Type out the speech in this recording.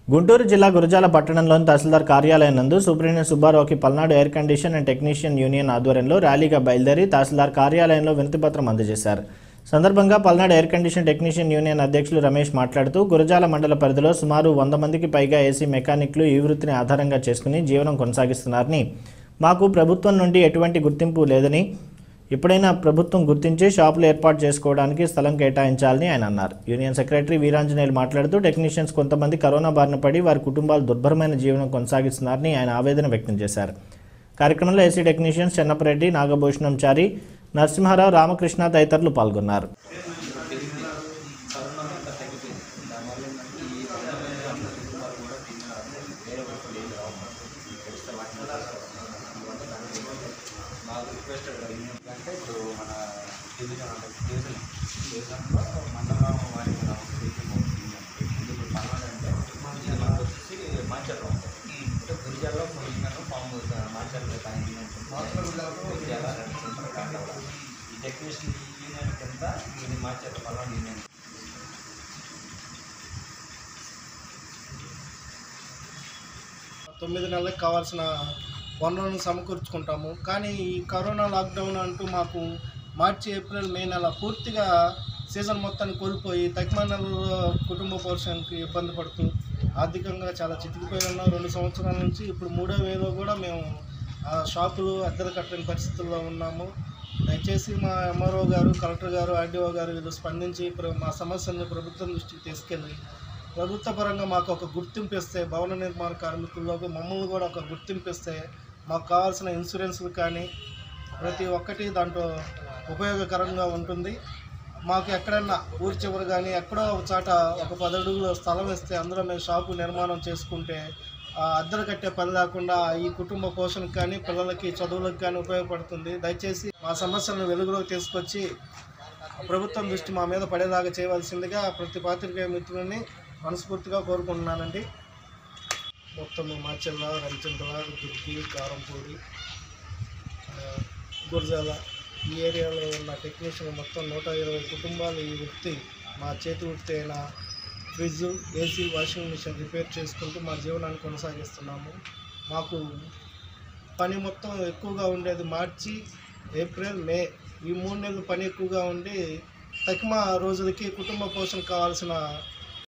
గుంటూరు జిల్లా గురజాల పట్టణంలోని తహసీల్దార్ కార్యాలయం నందు సూపరింటెండెంట్ సుబ్బారావుకి Palnadu air condition and technician union ఆధ్వర్యంలో ర్యాలీగా బయలుదేరి తహసీల్దార్ కార్యాలయంలో వినతిపత్రం అందజేశారు సందర్భంగా Palnadu air condition technician union అధ్యక్షులు రమేష్ మాట్లాడుతూ గురజాల మండల పరిధిలో సుమారు వంద మందికి పైగా ఏసీ మెకానిక్లు ఈ వృత్తిని ఆధారంగా చేసుకుని జీవనం కొనసాగిస్తున్నారని మాకు ప్రభుత్వం నుండి ఎటువంటి గుర్తింపు లేదని ఎప్పుడైనా ప్రభుత్వం గుర్తించి షాపులు ఏర్పాటు చేసుకోవడానికి స్థలం కేటాయించాలని ఆయన అన్నారు యూనియన్ సెక్రటరీ వీరాంజనేయులు మాట్లాడుతూ టెక్నీషియన్స్ కొంతమంది కరోనా బారిన పడి వారి కుటుంబాలు దుర్భరమైన జీవనం కొనసాగిస్తున్నారని ఆయన ఆవేదన వ్యక్తం చేశారు కార్యక్రమంలో ఏసీ టెక్నీషియన్స్ చెన్నపరెడ్డి నాగభూషణం చారి నరసింహారావు రామకృష్ణ తదితరులు పాల్గొన్నారు కరోనా అంతా తగ్గిపోయింది దానివల్ల ఏంటంటే ఈ వందల అందరి కుటుంబాలు కూడా తిన్నారు వేరే ఒకటి ఏం రావు ఈ పరిస్థితి వాటిని అందువల్ల దానికి బాగా రిక్వెస్టెడ్ అంటే ఇప్పుడు మన డివిజన్ అంటే డివిజన్ డివిజన్లో మండలం వారి మన డివిజన్ అవుతుంది ఇప్పుడు పర్వాలేదు అంటే ఇది మనకు వచ్చేసి మాచర్లో ఉంటుంది అంటే గురిజాల్లో పొజిషన్ ఫామ్ మాచర్లో కానీ గురిజాల సెంటర్ కాకుండా ఈ టెక్నీషియన్ యూనియన్ కింద ఇది మాచర్ల పల్లం యూనియన్ తొమ్మిది నెలలకు కావాల్సిన వనరులను సమకూర్చుకుంటాము కానీ ఈ కరోనా లాక్డౌన్ అంటూ మాకు మార్చి ఏప్రిల్ మే నెల పూర్తిగా సీజన్ మొత్తాన్ని కోల్పోయి తక్కువ నెలలో కుటుంబ పోషణకి ఇబ్బంది పడుతూ ఆర్థికంగా చాలా చితికిపోయి ఉన్నాం రెండు సంవత్సరాల నుంచి ఇప్పుడు మూడో వేలో కూడా మేము ఆ షాపులు అద్దెలు కట్టలేని పరిస్థితుల్లో ఉన్నాము దయచేసి మా ఎంఆర్ఓ గారు కలెక్టర్ గారు ఆర్డీఓ గారు వీళ్ళు స్పందించి ప్ర- మా సమస్యలను ప్రభుత్వం దృష్టికి తీసుకెళ్ళి ప్రభుత్వ పరంగా మాకు ఒక గుర్తింపు ఇస్తే భవన నిర్మాణ కార్మికుల్లో మమ్మల్ని కూడా ఒక గుర్తింపు ఇస్తే మాకు కావాల్సిన ఇన్సూరెన్స్లు కానీ ప్రతి ఒక్కటి దాంట్లో ఉపయోగకరంగా ఉంటుంది మాకు ఎక్కడన్నా ఊరి చివరి కానీ ఎక్కడో ఒక చాట ఒక పది అడుగుల స్థలం ఇస్తే అందులో మేము షాపు నిర్మాణం చేసుకుంటే ఆ అద్దెలు కట్టే పని లేకుండా ఈ కుటుంబ పోషణకు కానీ పిల్లలకి చదువులకు కానీ ఉపయోగపడుతుంది దయచేసి మా సమస్యలను వెలుగులోకి తీసుకొచ్చి ప్రభుత్వం దృష్టి మా మీద పడేలాగా చేయవలసిందిగా ప్రతి పాత్రికేయ మిత్రులని మనస్ఫూర్తిగా కోరుకుంటున్నానండి మొత్తం మాచెల్ల రంచంతల దుర్గి కారంపూడి ఆ, గురజాల ఈ ఏరియాలో ఉన్న టెక్నీషియన్ మొత్తం నూట ఇరవై కుటుంబాలు ఈ వృత్తి మా చేతి వృత్తి అయిన fridge AC washing machine repair చేసుకుంటూ మా జీవనాన్ని కొనసాగిస్తున్నాము మాకు పని మొత్తం ఎక్కువగా ఉండేది మార్చి ఏప్రిల్ మే ఈ మూడు నెలలు పని ఎక్కువగా ఉండి తక్కువ రోజులకి కుటుంబ పోషణ కావాల్సిన